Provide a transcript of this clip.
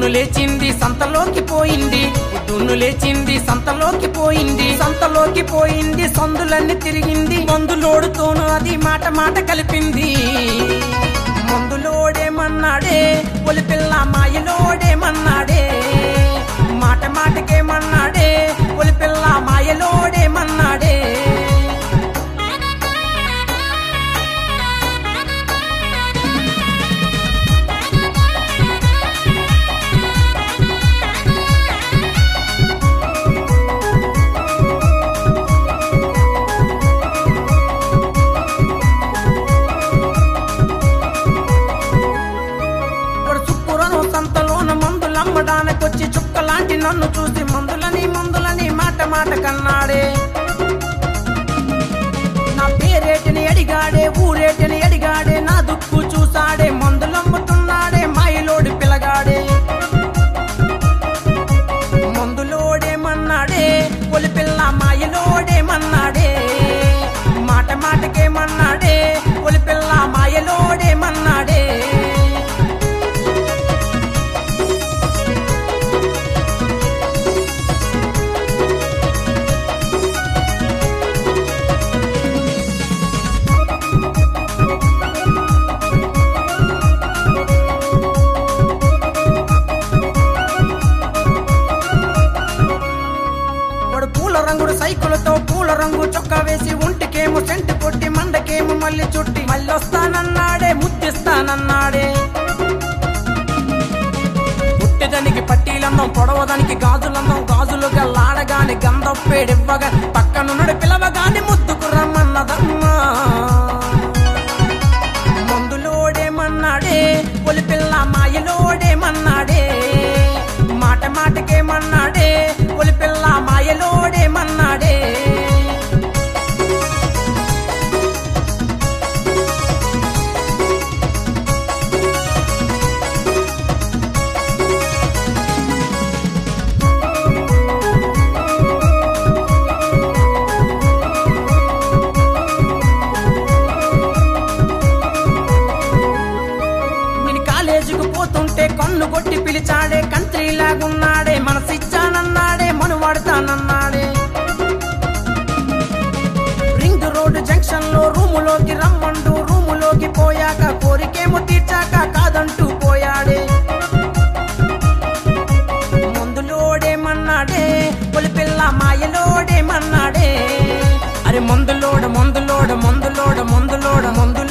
పొద్దును లేచింది సంతలోకి పోయింది పొద్దును లేచింది సంతలోకి పోయింది సంతలోకి పోయింది సందులన్నీ తిరిగింది మందులోడుతోను అది మాట మాట కలిపింది మందులోడేమన్నాడే ఒలి పిల్ల మాయలోడేమన్నాడే మాట మాటకేమన్నాడే ఒలి పిల్ల మాయలోడేమన్నాడే ఇప్పుడు చుక్కురను సంతలోన మందులమ్మడానికొచ్చి చుక్కలాంటి నన్ను చూసి మందులని మందులని మాట మాట కన్నాడే నా పేరేటిని అడిగాడే ఊరేటిని అడిగాడే నా దుక్కు చూసాడే మందులమ్ముతున్నాడే మాయలోడి పిలగాడే మందులోడేమన్నాడే ఒలి పిల్ల మాయలోడేమన్నాడే మాట మాటకేమన్నాడే ఒలి పిల్ల మాయలోడేమన్నాడే వాడు పూల రంగుడు సైకిల్తో పూల రంగు చొక్కా వేసి ఒంటికేమో సెంటు కొట్టి మండకేమో మళ్ళీ చుట్టి మళ్ళీ వస్తానన్నాడే ముద్దిస్తానన్నాడే పుట్టేదానికి పట్టీలందం పొడవదానికి గాజులందం గాజులు గల్లాడగాని గంధప్పేడివ్వగా పక్కనున్నడు పిలవగాని ముద్దుకు రమ్మన్నదమ్మా మందులోడేమన్నాడే ఒలి పిల్ల మాయలోడేమన్నాడే మాట మాటకేమన్నాడే ఒలి పిల్ల మాయలోడేమన్నాడే నేను కాలేజీకి పోతుంటే కన్ను కొట్టి పిలిచాడే కంత్రీలాగున్నాడే మనసిచ్చానన్నాడే మనువాడతానన్నాడే రింగ్ రోడ్ జంక్షన్ లో రూములోకి రమ్మంటూ రూములోకి పోయాక కోరికేమో తీర్చాక కాదంటూ పోయాడే మందులోడేమన్నాడే ఒలి పిల్ల మాయలోడేమన్నాడే అరే మందులోడ మందులోడ మందులోడ మందులోడ మందు